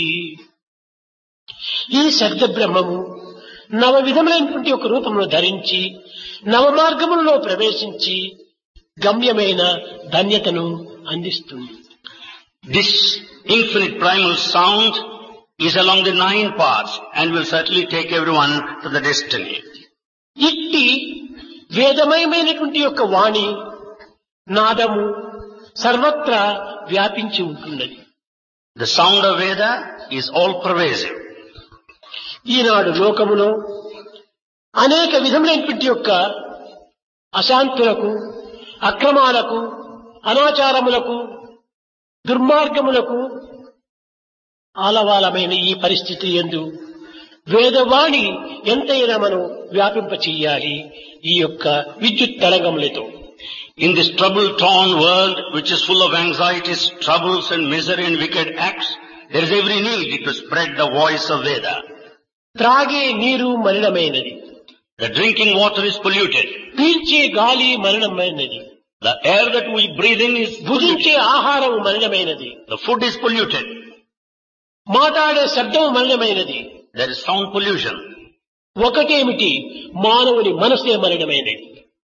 ఈ శబ్ద బ్రహ్మము నవ విధములైనటువంటి ఒక రూపమును ధరించి నవ మార్గములలో ప్రవేశించి గమ్యమైన ధన్యతను అందిస్తుంది This infinite primal sound is along the nine paths and will certainly take everyone to the destiny. ఇట్టి వేదమయమైనటువంటి యొక్క వాణి నాదము సర్వత్రా వ్యాపించి ఉంటున్నది The sound of Veda is all pervasive. ఈనాడు లోకములో అనేక విధములైనటువంటి యొక్క అశాంతులకు అక్రమాలకు అనాచారములకు దుర్మార్గములకు ఆలవాలమైన ఈ పరిస్థితి ఎందు వేదవాణి ఎంతైనా మనం వ్యాపింప చెయ్యాలి ఈ యొక్క విద్యుత్ తరంగములతో In this trouble-torn world, which is full of anxieties, troubles and misery and wicked acts, there is every need to spread the voice of Veda. త్రాగే నీరు మలినమైనది The drinking water is polluted. పీల్చే గాలి మలినమైనది The air that we breathe in is polluted. భుజించే ఆహారం మలినమైనది The food is polluted. మాట్లాడే శబ్దం మలినమైనది There is sound pollution. ఒకటేమిటి మానవుని మనసే మలినమైనది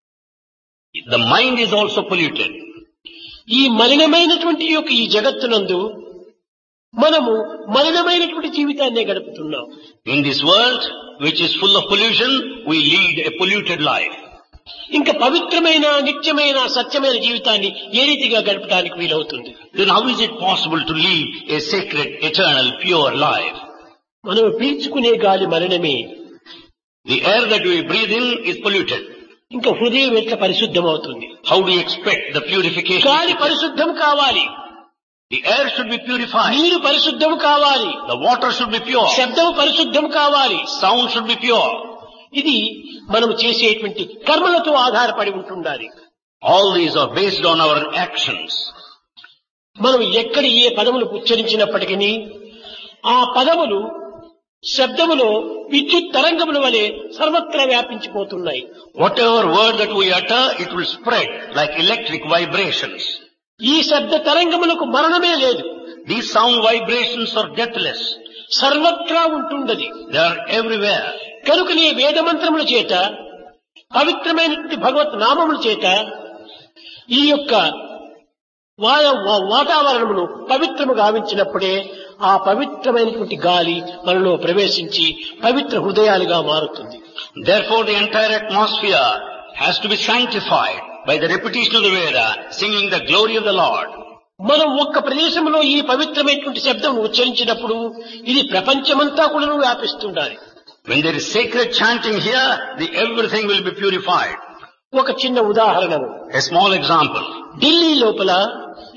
The mind is also polluted. ఈ మలినమైనటువంటి యొక్క ఈ జగత్తునందు మనము మలినమైనటువంటి జీవితాన్నే గడుపుతున్నాం In this world, which is full of pollution, we lead a polluted life. ఇంకా పవిత్రమైన నిత్యమైన సత్యమైన జీవితాన్ని ఏ రీతిగా గడపడానికి వీలవుతుంది Then how is it possible to lead a sacred, eternal, pure life? మనం పీల్చుకునే గాలి మలినమే The air that we breathe in is polluted. ఇంకా హృదయం ఎట్లా పరిశుద్ధమవుతుంది How do you expect the purification? గాలి పరిశుద్ధం కావాలి The air should be purified. నీరు పరిశుద్ధం కావాలి The water should be pure. శబ్దం పరిశుద్ధం కావాలి Sound should be pure. ఇది మనం చేసేటువంటి కర్మలతో ఆధారపడి ఉంటుండాలి All these are based on our actions. మనం ఎక్కడ ఏ పదములు ఉచ్చరించినప్పటికీ ఆ పదములు శబ్దములో విద్యుత్ తరంగముల వలె సర్వత్రా వ్యాపించిపోతున్నాయి Whatever word that we utter, it will spread like electric vibrations. ఈ శబ్ద తరంగములకు మరణమే లేదు These sound vibrations are deathless. సర్వత్రా ఉంటుండది They are everywhere. కనుకనే వేదమంత్రముల చేత పవిత్రమైనటువంటి భగవత్ నామముల చేత ఈ యొక్క వా- వా- వాతావరణమును పవిత్రము గావించినప్పుడే ఆ పవిత్రమైనటువంటి గాలి మనలో ప్రవేశించి పవిత్ర హృదయాలుగా మారుతుంది Therefore the entire atmosphere has to be sanctified by the repetition of the Veda, singing the glory of the Lord. మనం ఒక్క ప్రదేశంలో ఈ పవిత్రమైనటువంటి శబ్దం ఉచ్చరించినప్పుడు ఇది ప్రపంచమంతా కూడా వ్యాపిస్తుండాలి When there is sacred chanting here, the everything will be purified. ఒక చిన్న ఉదాహరణము A small example. ఢిల్లీ లోపల